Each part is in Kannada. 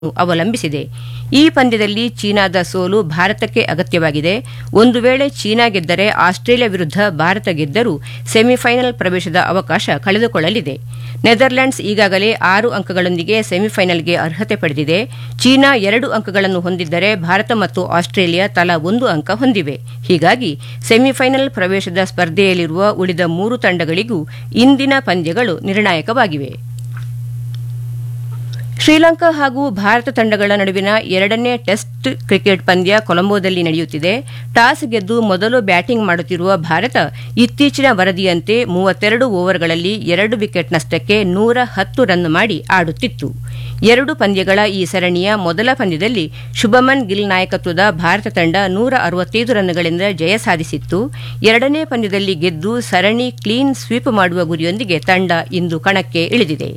ಅವಲಂಬಿಸಿದೆ ಈ ಪಂದ್ಯದಲ್ಲಿ ಚೀನಾದ ಸೋಲು ಭಾರತಕ್ಕೆ ಅಗತ್ಯವಾಗಿದೆ ಒಂದು ವೇಳೆ ಚೀನಾ ಗೆದ್ದರೆ ಆಸ್ಟ್ರೇಲಿಯಾ ವಿರುದ್ಧ ಭಾರತ ಗೆದ್ದರೂ ಸೆಮಿಫೈನಲ್ ಪ್ರವೇಶದ ಅವಕಾಶ ಕಳೆದುಕೊಳ್ಳಲಿದೆ ನೆದರ್ಲೆಂಡ್ಸ್ ಈಗಾಗಲೇ ಆರು ಅಂಕಗಳೊಂದಿಗೆ ಸೆಮಿಫೈನಲ್ಗೆ ಅರ್ಹತೆ ಪಡೆದಿದೆ ಚೀನಾ ಎರಡು ಅಂಕಗಳನ್ನು ಹೊಂದಿದ್ದರೆ ಭಾರತ ಮತ್ತು ಆಸ್ಟ್ರೇಲಿಯಾ ತಲಾ ಒಂದು ಅಂಕ ಹೊಂದಿವೆ ಹೀಗಾಗಿ ಸೆಮಿಫೈನಲ್ ಪ್ರವೇಶದ ಸ್ಪರ್ಧೆಯಲ್ಲಿರುವ ಉಳಿದ ಮೂರು ತಂಡಗಳಿಗೂ ಇಂದಿನ ಪಂದ್ಯಗಳು ನಿರ್ಣಾಯಕವಾಗಿವೆ ಶ್ರೀಲಂಕಾ ಹಾಗೂ ಭಾರತ ತಂಡಗಳ ನಡುವಿನ ಎರಡನೇ ಟೆಸ್ಟ್ ಕ್ರಿಕೆಟ್ ಪಂದ್ಯ ಕೊಲಂಬೋದಲ್ಲಿ ನಡೆಯುತ್ತಿದೆ ಟಾಸ್ ಗೆದ್ದು ಮೊದಲು ಬ್ಯಾಟಿಂಗ್ ಮಾಡುತ್ತಿರುವ ಭಾರತ ಇತ್ತೀಚಿನ ವರದಿಯಂತೆ ಮೂವತ್ತೆರಡು ಓವರ್ಗಳಲ್ಲಿ ಎರಡು ವಿಕೆಟ್ ನಷ್ಟಕ್ಕೆ ನೂರ ಹತ್ತು ರನ್ ಮಾಡಿ ಆಡುತ್ತಿತ್ತು ಎರಡು ಪಂದ್ಯಗಳ ಈ ಸರಣಿಯ ಮೊದಲ ಪಂದ್ಯದಲ್ಲಿ ಶುಭಮನ್ ಗಿಲ್ ನಾಯಕತ್ವದ ಭಾರತ ತಂಡ ನೂರ ಅರವತ್ತೈದು ರನ್ಗಳಿಂದ ಜಯ ಸಾಧಿಸಿತ್ತು ಎರಡನೇ ಪಂದ್ಯದಲ್ಲಿ ಗೆದ್ದು ಸರಣಿ ಕ್ಲೀನ್ ಸ್ವೀಪ್ ಮಾಡುವ ಗುರಿಯೊಂದಿಗೆ ತಂಡ ಇಂದು ಕಣಕ್ಕೆ ಇಳಿದಿದೆ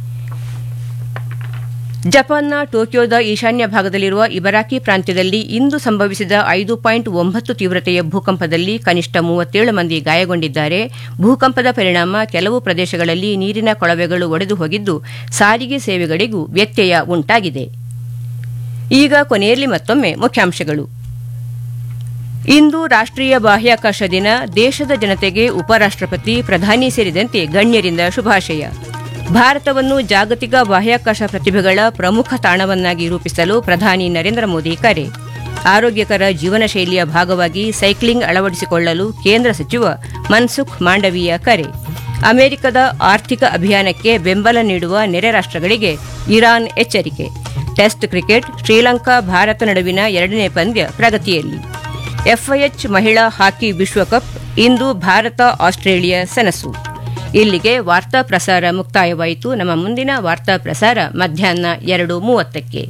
ಜಪಾನ್ನ ಟೋಕಿಯೋದ ಈಶಾನ್ಯ ಭಾಗದಲ್ಲಿರುವ ಇಬರಾಕಿ ಪ್ರಾಂತ್ಯದಲ್ಲಿ ಇಂದು ಸಂಭವಿಸಿದ ಐದು ಪಾಯಿಂಟ್ ಒಂಬತ್ತು ತೀವ್ರತೆಯ ಭೂಕಂಪದಲ್ಲಿ ಕನಿಷ್ಠ ಮೂವತ್ತೇಳು ಮಂದಿ ಗಾಯಗೊಂಡಿದ್ದಾರೆ ಭೂಕಂಪದ ಪರಿಣಾಮ ಕೆಲವು ಪ್ರದೇಶಗಳಲ್ಲಿ ನೀರಿನ ಕೊಳವೆಗಳು ಒಡೆದು ಹೋಗಿದ್ದು ಸಾರಿಗೆ ಸೇವೆಗಳಿಗೂ ವ್ಯತ್ಯಯ ಉಂಟಾಗಿದೆ ಈಗ ಕೊನೆಯಲ್ಲಿ ಮತ್ತೊಮ್ಮೆ ಮುಖ್ಯಾಂಶಗಳು ಇಂದು ರಾಷ್ಟ್ರೀಯ ಬಾಹ್ಯಾಕಾಶ ದಿನ ದೇಶದ ಜನತೆಗೆ ಉಪರಾಷ್ಟಪತಿ ಪ್ರಧಾನಿ ಸೇರಿದಂತೆ ಗಣ್ಯರಿಂದ ಶುಭಾಶಯ ಭಾರತವನ್ನು ಜಾಗತಿಕ ಬಾಹ್ಯಾಕಾಶ ಪ್ರತಿಭೆಗಳ ಪ್ರಮುಖ ತಾಣವನ್ನಾಗಿ ರೂಪಿಸಲು ಪ್ರಧಾನಿ ನರೇಂದ್ರ ಮೋದಿ ಕರೆ ಆರೋಗ್ಯಕರ ಜೀವನ ಶೈಲಿಯ ಭಾಗವಾಗಿ ಸೈಕ್ಲಿಂಗ್ ಅಳವಡಿಸಿಕೊಳ್ಳಲು ಕೇಂದ್ರ ಸಚಿವ ಮನ್ಸುಖ್ ಮಾಂಡವೀಯ ಕರೆ ಅಮೆರಿಕದ ಆರ್ಥಿಕ ಅಭಿಯಾನಕ್ಕೆ ಬೆಂಬಲ ನೀಡುವ ನೆರೆ ರಾಷ್ಟ್ರಗಳಿಗೆ ಇರಾನ್ ಎಚ್ಚರಿಕೆ ಟೆಸ್ಟ್ ಕ್ರಿಕೆಟ್ ಶ್ರೀಲಂಕಾ ಭಾರತ ನಡುವಿನ ಎರಡನೇ ಪಂದ್ಯ ಪ್ರಗತಿಯಲ್ಲಿ ಎಫ್ಐಎಚ್ ಮಹಿಳಾ ಹಾಕಿ ವಿಶ್ವಕಪ್ ಇಂದು ಭಾರತ ಆಸ್ಟ್ರೇಲಿಯಾ ಸೆಣಸು ಇಲ್ಲಿಗೆ ವಾರ್ತಾ ಪ್ರಸಾರ ಮುಕ್ತಾಯವಾಯಿತು ನಮ್ಮ ಮುಂದಿನ ವಾರ್ತಾ ಪ್ರಸಾರ ಮಧ್ಯಾಹ್ನ ಎರಡು ಮೂವತ್ತಕ್ಕೆ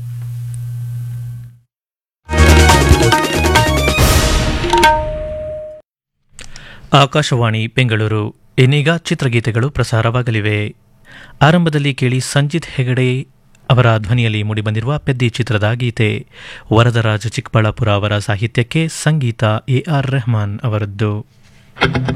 ಆಕಾಶವಾಣಿ ಬೆಂಗಳೂರು ಇನ್ನೀಗ ಚಿತ್ರಗೀತೆಗಳು ಪ್ರಸಾರವಾಗಲಿವೆ ಆರಂಭದಲ್ಲಿ ಕೇಳಿ ಸಂಜಿತ್ ಹೆಗಡೆ ಅವರ ಧ್ವನಿಯಲ್ಲಿ ಮೂಡಿಬಂದಿರುವ ಪೆದ್ದಿ ಚಿತ್ರದ ಗೀತೆ ವರದರಾಜ ಚಿಕ್ಕಬಳ್ಳಾಪುರ ಅವರ ಸಾಹಿತ್ಯಕ್ಕೆ ಸಂಗೀತ ಎ ಆರ್ ರೆಹಮಾನ್ ಅವರದ್ದು